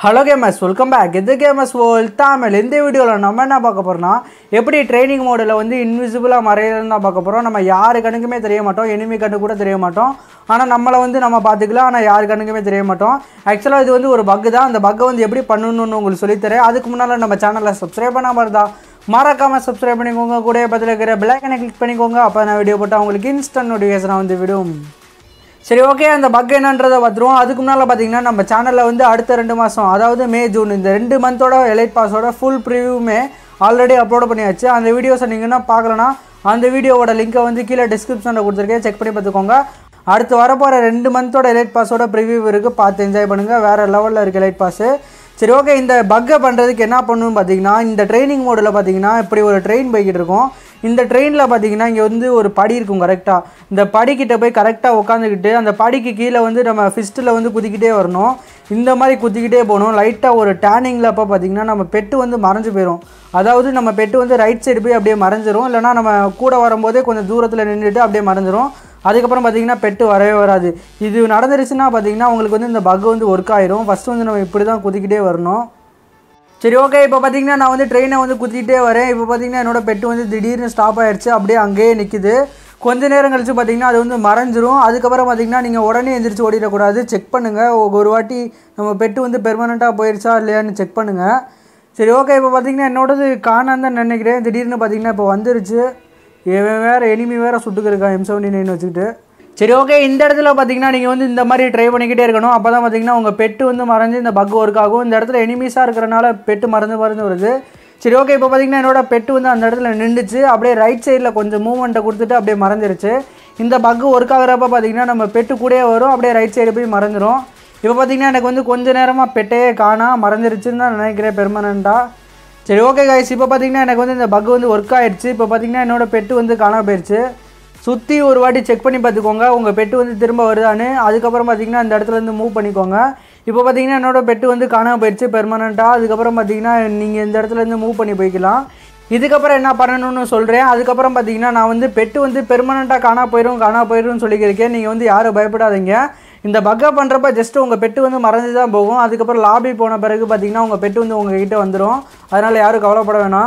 hello gamers welcome back இது gamers world Tamil இந்த வீடியோவில் நம்ம என்ன பார்க்க போகிறோம்னா எப்படி ட்ரைனிங் மோடில் வந்து இன்விசிபிளாக மறையிறதுன்னு தான் பார்க்க போகிறோம் நம்ம யாரு கண்ணுக்குமே தெரிய மாட்டோம் எனிமி கண்ணு கூட தெரிய மாட்டோம் ஆனால் நம்மளை வந்து நம்ம பார்த்துக்கலாம் ஆனால் யாரு கண்ணுக்குமே தெரிய மாட்டோம் ஆக்சுவலாக இது வந்து ஒரு பக்கு தான் அந்த பக்கை வந்து எப்படி பண்ணணும்னு உங்களுக்கு சொல்லித்தரேன் அதுக்கு முன்னால் நம்ம சேனலை சப்ஸ்கிரைப் பண்ணாமல் இருந்தால் மறக்காமல் சப்ஸ்கிரைப் பண்ணிக்கோங்க கூட பக்கத்தில் இருக்கிற பெல்லைக்கனை கிளிக் பண்ணிக்கோங்க அப்போ நான் வீடியோ போட்டால் உங்களுக்கு இன்ஸ்டன்ட் நோட்டிஃபிகேஷன் வந்து விடும் சரி ஓகே அந்த பக் என்னன்றதை பார்த்துருவோம் அதுக்கு முன்னால் பார்த்தீங்கன்னா நம்ம சேனலில் வந்து அடுத்த ரெண்டு மாதம் அதாவது மே ஜூன் இந்த ரெண்டு மந்தோட எலைட் பாஸோட ஃபுல் ப்ரிவியூமே ஆல்ரெடி அப்லோட் பண்ணியாச்சு அந்த வீடியோஸை நீங்கன்னா பார்க்கலனா அந்த வீடியோவோட லிங்கை வந்து கீழே டிஸ்கிரிப்ஷனில் கொடுத்துருக்கேன் செக் பண்ணி பார்த்துக்கோங்க அடுத்து வரப்போகிற ரெண்டு மந்தோட எலைட் பாஸோட ப்ரிவியூ இருக்குது பார்த்து என்ஜாய் பண்ணுங்கள் வேறு லெவலில் இருக்குது எலைட் பாஸு சரி ஓகே இந்த பக்கை பண்ணுறதுக்கு என்ன பண்ணணும்னு பார்த்தீங்கன்னா இந்த ட்ரைனிங் மோடில் பார்த்தீங்கன்னா இப்படி ஒரு ட்ரெயின் போய்கிட்டு இருக்கும் இந்த ட்ரெயினில் பார்த்தீங்கன்னா இங்கே வந்து ஒரு படி இருக்கும் கரெக்டாக இந்த படிக்கிட்ட போய் கரெக்டாக உட்காந்துக்கிட்டு அந்த படிக்கு கீழே வந்து நம்ம ஃபிஸ்ட்டில் வந்து குதிக்கிட்டே வரணும் இந்த மாதிரி குதிக்கிட்டே போகணும் லைட்டாக ஒரு டேனிங்கில் அப்போ பார்த்தீங்கன்னா நம்ம பெட்டு வந்து மறைஞ்சு போயிடும் அதாவது நம்ம பெட்டு வந்து ரைட் சைடு போய் அப்படியே மறைஞ்சிரும் இல்லைனா நம்ம கூட வரும்போதே கொஞ்சம் தூரத்தில் நின்றுட்டு அப்படியே மறைஞ்சிரும் அதுக்கப்புறம் பார்த்தீங்கன்னா பெட்டு வரவே வராது இது நடந்துருச்சுன்னா பார்த்தீங்கன்னா உங்களுக்கு வந்து இந்த பக் வந்து ஒர்க் ஆயிரும் ஃபஸ்ட்டு வந்து நம்ம இப்படி தான் குதிக்கிட்டே வரணும் சரி ஓகே இப்போ பார்த்தீங்கன்னா நான் வந்து ட்ரெயினை வந்து குத்திக்கிட்டே வரேன் இப்போ பார்த்தீங்கன்னா என்னோட பெட்டு வந்து திடீர்னு ஸ்டாப் ஆயிடுச்சு அப்படியே அங்கேயே நிற்குது கொஞ்ச நேரம் கழிச்சு பார்த்தீங்கன்னா அது வந்து மறைஞ்சிரும் அதுக்கப்புறம் பார்த்தீங்கன்னா நீங்கள் உடனே எந்திரிச்சு ஓடிடக்கூடாது செக் பண்ணுங்கள் ஒரு வாட்டி நம்ம பெட்டு வந்து பெர்மனெண்ட்டாக போயிடுச்சா இல்லையான்னு செக் பண்ணுங்கள் சரி ஓகே இப்போ பார்த்தீங்கன்னா என்னோடது காணான்னு தான் நினைக்கிறேன் திடீர்னு பார்த்தீங்கன்னா இப்போ வந்துருச்சு இவன் வேறு எனிமி வேறு சுட்டுக்கிருக்கான் எம் செவன்டி நைன் வச்சுக்கிட்டு சரி ஓகே இந்த இடத்துல பார்த்தீங்கன்னா நீங்கள் வந்து இந்த மாதிரி ட்ரை பண்ணிக்கிட்டே இருக்கணும் அப்போ தான் பார்த்தீங்கன்னா உங்கள் பெட்டு வந்து மறைஞ்சு இந்த பக் ஒர்க் ஆகும் இந்த இடத்துல எனிமீஸாக இருக்கிறனால பெட்டு மறந்து மறந்து வருது சரி ஓகே இப்போ பார்த்தீங்கன்னா என்னோட பெட்டு வந்து அந்த இடத்துல நின்றுச்சு அப்படியே ரைட் சைடில் கொஞ்சம் மூவ்மெண்ட்டை கொடுத்துட்டு அப்படியே மறைஞ்சிருச்சு இந்த பக் ஒர்க் ஆகுறப்ப பார்த்தீங்கன்னா நம்ம பெட்டு கூடயே வரும் அப்படியே ரைட் சைடு போய் மறைஞ்சிரும் இப்போ பார்த்தீங்கன்னா எனக்கு வந்து கொஞ்ச நேரமாக பெட்டையே காணா மறைஞ்சிருச்சுன்னு தான் நினைக்கிறேன் பெர்மனண்ட்டாக சரி ஓகே கைஸ் இப்போ பார்த்தீங்கன்னா எனக்கு வந்து இந்த பக் வந்து ஒர்க் ஆயிடுச்சு இப்போ பார்த்தீங்கன்னா என்னோட பெட்டு வந்து காணாம போயிடுச்சு சுற்றி ஒரு வாட்டி செக் பண்ணி பார்த்துக்கோங்க உங்கள் பெட்டு வந்து திரும்ப வருதான்னு அதுக்கப்புறம் பார்த்தீங்கன்னா இந்த இடத்துல இருந்து மூவ் பண்ணிக்கோங்க இப்போ பார்த்தீங்கன்னா என்னோட பெட்டு வந்து காணாம போயிடுச்சு பெர்மனண்ட்டாக அதுக்கப்புறம் பார்த்தீங்கன்னா நீங்கள் இந்த இடத்துல இருந்து மூவ் பண்ணி போய்க்கலாம் இதுக்கப்புறம் என்ன பண்ணணும்னு சொல்கிறேன் அதுக்கப்புறம் பார்த்தீங்கன்னா நான் வந்து பெட்டு வந்து பெர்மனண்ட்டாக காணா போயிடும் காணா போயிடும்னு சொல்லியிருக்கேன் நீங்கள் வந்து யாரும் பயப்படாதீங்க இந்த பக்கா பண்ணுறப்ப ஜஸ்ட் உங்கள் பெட்டு வந்து மறைஞ்சு தான் போகும் அதுக்கப்புறம் லாபி போன பிறகு பார்த்தீங்கன்னா உங்கள் பெட்டு வந்து உங்கள் கிட்டே வந்துடும் அதனால் யாரும் கவலைப்பட வேணாம்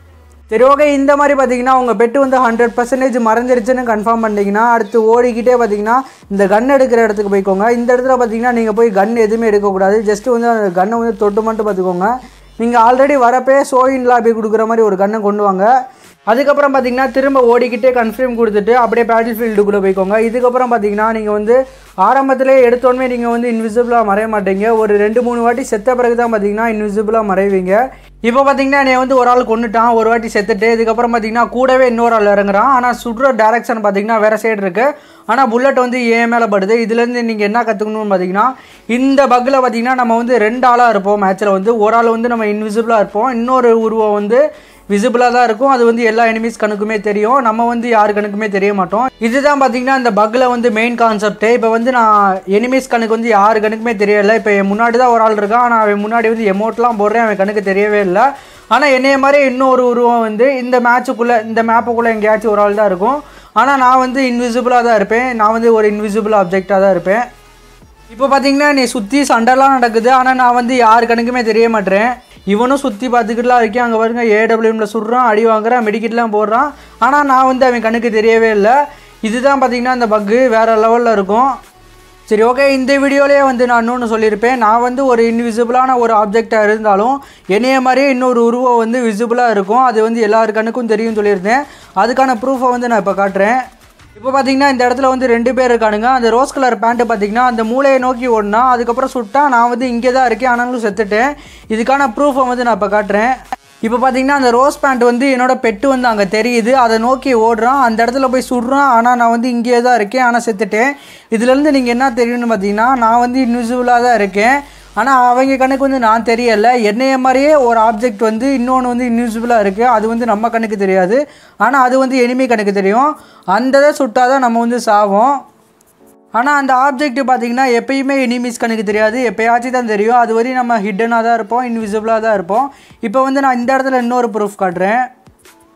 சரி ஓகே இந்த மாதிரி பார்த்தீங்கன்னா உங்கள் பெட்டு வந்து ஹண்ட்ரட் பர்சன்டேஜ் மறைஞ்சிருச்சுன்னு கன்ஃபார்ம் பண்ணிட்டீங்கன்னா அடுத்து ஓடிக்கிட்டே பார்த்தீங்கன்னா இந்த கன் எடுக்கிற இடத்துக்கு போய்க்கோங்க இந்த இடத்துல பார்த்தீங்கன்னா நீங்கள் போய் கன் எதுவுமே எடுக்கக்கூடாது ஜஸ்ட் வந்து அந்த கன்னை வந்து தொட்டு மட்டும் பார்த்துக்கோங்க நீங்கள் ஆல்ரெடி வரப்பே ஷோயின் லாபி கொடுக்குற மாதிரி ஒரு கன்னை கொண்டு வாங்க அதுக்கப்புறம் பார்த்தீங்கன்னா திரும்ப ஓடிக்கிட்டே கன்ஃபார்ம் கொடுத்துட்டு அப்படியே பேட்டில் ஃபீல்டுக்குள்ளே போய்க்கோங்க இதுக்கப்புறம் பார்த்தீங்கன்னா நீங்கள் வந்து ஆரம்பத்திலே எடுத்தோடனே நீங்கள் வந்து இன்விசிபிளாக மறைய மாட்டீங்க ஒரு ரெண்டு மூணு வாட்டி செத்த பிறகு தான் பார்த்தீங்கன்னா இன்விசிபிளாக மறைவீங்க இப்போ பார்த்தீங்கன்னா என்னை வந்து ஒரு ஆள் கொண்டுட்டான் ஒரு வாட்டி செத்துட்டு இதுக்கப்புறம் பார்த்தீங்கன்னா கூடவே இன்னொரு ஆள் இறங்குறான் ஆனால் சுடுற டேரக்ஷன் பார்த்தீங்கன்னா வேறு சைடு இருக்குது ஆனால் புல்லட் வந்து ஏன் மேலே படுது இதுலேருந்து நீங்கள் என்ன கற்றுக்கணும்னு பார்த்தீங்கன்னா இந்த பக்கில் பார்த்தீங்கன்னா நம்ம வந்து ரெண்டு ஆளாக இருப்போம் மேட்ச்சில் வந்து ஒரு ஆள் வந்து நம்ம இன்விசிபிளாக இருப்போம் இன்னொரு உருவம் வந்து விசிபிளாக தான் இருக்கும் அது வந்து எல்லா எனிமீஸ் கணக்குமே தெரியும் நம்ம வந்து யாரு கணக்குமே தெரிய மாட்டோம் இதுதான் பார்த்தீங்கன்னா இந்த பக்கில் வந்து மெயின் கான்செப்ட் இப்போ வந்து நான் எனிமீஸ் கணக்கு வந்து யாரு கணக்குமே தெரியல இப்போ என் முன்னாடி தான் ஒரு ஆள் இருக்கான் ஆனால் அவன் முன்னாடி வந்து எமௌண்ட்லாம் போடுறேன் அவன் கணக்கு தெரியவே இல்லை ஆனால் என்னைய மாதிரி இன்னொரு உருவம் வந்து இந்த மேட்சுக்குள்ளே இந்த மேப்புக்குள்ளே எங்கேயாச்சும் ஒரு ஆள் தான் இருக்கும் ஆனால் நான் வந்து இன்விசிபிளாக தான் இருப்பேன் நான் வந்து ஒரு இன்விசிபிள் ஆப்ஜெக்டாக தான் இருப்பேன் இப்போ பார்த்தீங்கன்னா நீ சுற்றி சண்டைலாம் நடக்குது ஆனால் நான் வந்து யாரு கணக்குமே தெரிய மாட்டேன் இவனும் சுற்றி பார்த்துக்கிட்டுலாம் இருக்கேன் அங்கே பாருங்க ஏடபிள்யூஎம்ல சுடுறான் அடி வாங்குறான் மெடிக்கிட்லாம் போடுறான் ஆனால் நான் வந்து அவன் கண்ணுக்கு தெரியவே இல்லை இதுதான் பார்த்தீங்கன்னா அந்த பக்கு வேறு லெவலில் இருக்கும் சரி ஓகே இந்த வீடியோலேயே வந்து நான் இன்னொன்று சொல்லியிருப்பேன் நான் வந்து ஒரு இன்விசிபிளான ஒரு ஆப்ஜெக்டாக இருந்தாலும் என்னைய மாதிரியே இன்னொரு உருவம் வந்து விசிபிளாக இருக்கும் அது வந்து எல்லாரு கண்ணுக்கும் தெரியும் சொல்லியிருந்தேன் அதுக்கான ப்ரூஃபை வந்து நான் இப்போ காட்டுறேன் இப்போ பார்த்தீங்கன்னா இந்த இடத்துல வந்து ரெண்டு பேர் இருக்கானுங்க அந்த ரோஸ் கலர் பேண்ட்டு பார்த்தீங்கன்னா அந்த மூளையை நோக்கி ஓடினா அதுக்கப்புறம் சுட்டா நான் வந்து இங்கே தான் இருக்கேன் ஆனாலும் செத்துட்டேன் இதுக்கான ப்ரூஃபை வந்து நான் இப்போ காட்டுறேன் இப்போ பார்த்தீங்கன்னா அந்த ரோஸ் பேண்ட் வந்து என்னோட பெட்டு வந்து அங்கே தெரியுது அதை நோக்கி ஓடுறான் அந்த இடத்துல போய் சுடுறான் ஆனால் நான் வந்து இங்கேயே தான் இருக்கேன் ஆனால் செத்துட்டேன் இதுலேருந்து நீங்கள் என்ன தெரியும்னு பார்த்தீங்கன்னா நான் வந்து இன்விசிபிளாக தான் இருக்கேன் ஆனால் அவங்க கண்ணுக்கு வந்து நான் தெரியலை என்னைய மாதிரியே ஒரு ஆப்ஜெக்ட் வந்து இன்னொன்று வந்து இன்விசிபிளாக இருக்குது அது வந்து நம்ம கண்ணுக்கு தெரியாது ஆனால் அது வந்து எனிமி கண்ணுக்கு தெரியும் அந்த இதை சுட்டால் தான் நம்ம வந்து சாவோம் ஆனால் அந்த ஆப்ஜெக்ட் பார்த்தீங்கன்னா எப்பயுமே எனிமீஸ் கண்ணுக்கு தெரியாது எப்பயாச்சும் தான் தெரியும் அது வரையும் நம்ம ஹிட்டனாக தான் இருப்போம் இன்விசிபிளாக தான் இருப்போம் இப்போ வந்து நான் இந்த இடத்துல இன்னொரு ப்ரூஃப் காட்டுறேன்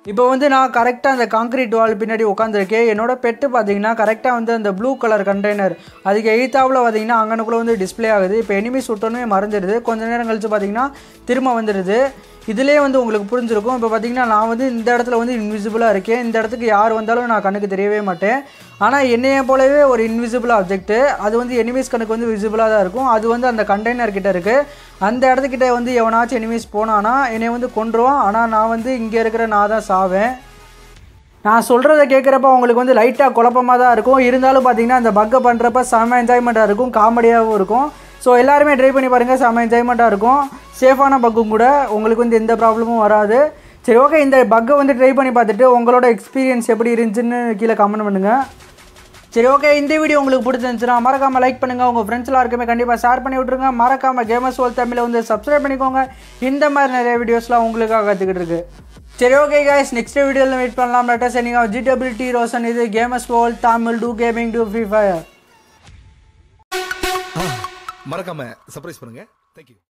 இப்போ வந்து நான் கரெக்டாக அந்த காங்கிரீட் வால் பின்னாடி உட்காந்துருக்கேன் என்னோட பெட்டு பார்த்தீங்கன்னா கரெக்டாக வந்து அந்த ப்ளூ கலர் கண்டெய்னர் அதுக்கு எயித்தாவில் பார்த்தீங்கன்னா அங்கனுக்குள்ளே வந்து டிஸ்ப்ளே ஆகுது இப்போ எனிமி சுட்டோன்னே மறைஞ்சிடுது கொஞ்ச நேரம் கழிச்சு பார்த்தீங்கன்னா திரும்ப வந்துடுது இதுலேயே வந்து உங்களுக்கு புரிஞ்சிருக்கும் இப்போ பார்த்தீங்கன்னா நான் வந்து இந்த இடத்துல வந்து இன்விசிபிளாக இருக்கேன் இந்த இடத்துக்கு யார் வந்தாலும் நான் கண்ணுக்கு தெரியவே மாட்டேன் ஆனால் என்னைய போலவே ஒரு இன்விசிபிள் ஆப்ஜெக்ட்டு அது வந்து எனிமீஸ் கணக்கு வந்து விசிபிளாக தான் இருக்கும் அது வந்து அந்த கண்டெய்னர் கிட்ட இருக்குது அந்த இடத்துக்கிட்ட வந்து எவனாச்சும் எனிமீஸ் போனானா என்னை வந்து கொன்றுவான் ஆனால் நான் வந்து இங்கே இருக்கிற நான் தான் சாவேன் நான் சொல்கிறத கேட்குறப்ப உங்களுக்கு வந்து லைட்டாக குழப்பமாக தான் இருக்கும் இருந்தாலும் பார்த்தீங்கன்னா அந்த பக்கை பண்ணுறப்ப செம்ம என்ஜாய்மெண்ட்டாக இருக்கும் காமெடியாகவும் இருக்கும் ஸோ எல்லாருமே ட்ரை பண்ணி பாருங்கள் செம்ம என்ஜாய்மெண்ட்டாக இருக்கும் சேஃபான பக்கும் கூட உங்களுக்கு வந்து எந்த ப்ராப்ளமும் வராது சரி ஓகே இந்த பக்கை வந்து ட்ரை பண்ணி பார்த்துட்டு உங்களோட எக்ஸ்பீரியன்ஸ் எப்படி இருந்துச்சுன்னு கீழே கமெண்ட் பண்ணுங்கள் சரி ஓகே இந்த வீடியோ உங்களுக்கு பிடிச்சிருந்துச்சுன்னா மறக்காமல் லைக் பண்ணுங்கள் உங்கள் ஃப்ரெண்ட்ஸ் எல்லாருக்குமே கண்டிப்பாக ஷேர் பண்ணி விட்ருங்க மறக்காமல் கேமர்ஸ் வேர்ல்ட் தமிழை வந்து சப்ஸ்கிரைப் பண்ணிக்கோங்க இந்த மாதிரி நிறைய வீடியோஸ்லாம் உங்களுக்காக கற்றுக்கிட்டு இருக்கு சரி ஓகே guys நெக்ஸ்ட் வீடியோவில் மீட் பண்ணலாம் லெட்டர் சென்னிங் ஜிடபிள்டி ரோசன் இது gamers world Tamil to gaming to free fire மறக்காம சர்ப்ரைஸ் பண்ணுங்க தேங்க்யூ